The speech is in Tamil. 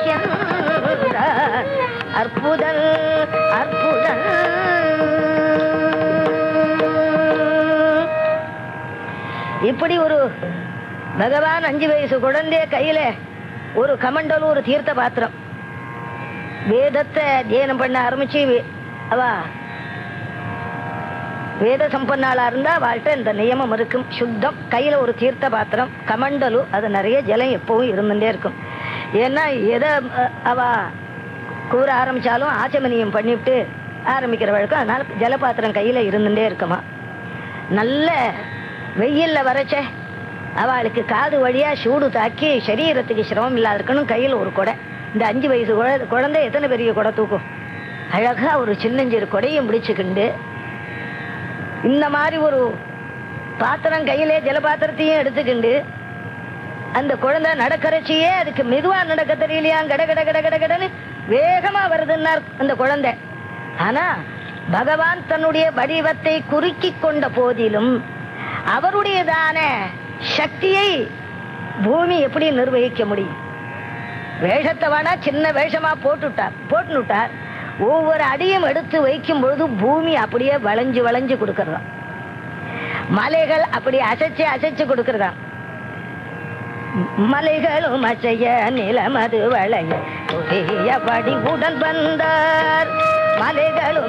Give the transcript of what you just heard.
வைக்கின்றார் அற்புதம் அற்புதம் இப்படி ஒரு பகவான் அஞ்சு வயசு குழந்தைய கையில ஒரு கமண்டலும் ஒரு தீர்த்த பாத்திரம் வேதத்தை தியானம் பண்ண ஆரம்பிச்சு வே- அவ வேத சம்பன்னாளா இருந்தா அவள்கிட்ட இந்த நியமம் இருக்கும் சுத்தம் கையில ஒரு தீர்த்த பாத்திரம் கமண்டலு அது நிறைய ஜலம் எப்பவும் இருந்துட்டே இருக்கும் ஏன்னா எதை அஹ், அவ கூற ஆரம்பிச்சாலும் ஆச்சமனியம் பண்ணிவிட்டு ஆரம்பிக்கிற வழக்கம் அதனால ஜலபாத்திரம் கையில இருந்துட்டே இருக்குமா நல்ல வெயில்ல வரைச்ச அவளுக்கு காது வழியா சூடு தாக்கி சரீரத்துக்கு சிரமம் இல்லாத இருக்கணும் கையில் ஒரு கொடை இந்த அஞ்சு வயசு குழ- குழந்தை எத்தனை பெரிய கொடை தூக்கும் அழகா ஒரு சின்னஞ்சிறு கொடையும் பிடிச்சுக்கிண்டு இந்த மாதிரி ஒரு பாத்திரம் கையிலே ஜலபாத்திரத்தையும் எடுத்துக்கிண்டு அந்த குழந்தை நடக்கறச்சியே அதுக்கு மெதுவா நடக்க தெரியலையா கட கட கட கட கடன்னு வேகமா வருதுன்னார் அந்த குழந்தை ஆனா பகவான் தன்னுடைய வடிவத்தை குறுக்கி கொண்ட போதிலும் அவருடையதான சக்தியை பூமி எப்படி நிர்வகிக்க முடியும் வேஷத்தை வேணா சின்ன வேஷமா போட்டுட்டார் போட்டுட்டார் ஒவ்வொரு அடியும் எடுத்து வைக்கும் பொழுது பூமி அப்படியே வளைஞ்சு வளைஞ்சு கொடுக்கறதாம் மலைகள் அப்படி அசைச்சு அசைச்சு கொடுக்கறதாம் மலைகளும் அசைய நிலமது வளைய படி உடன் வந்தார் மலைகளும்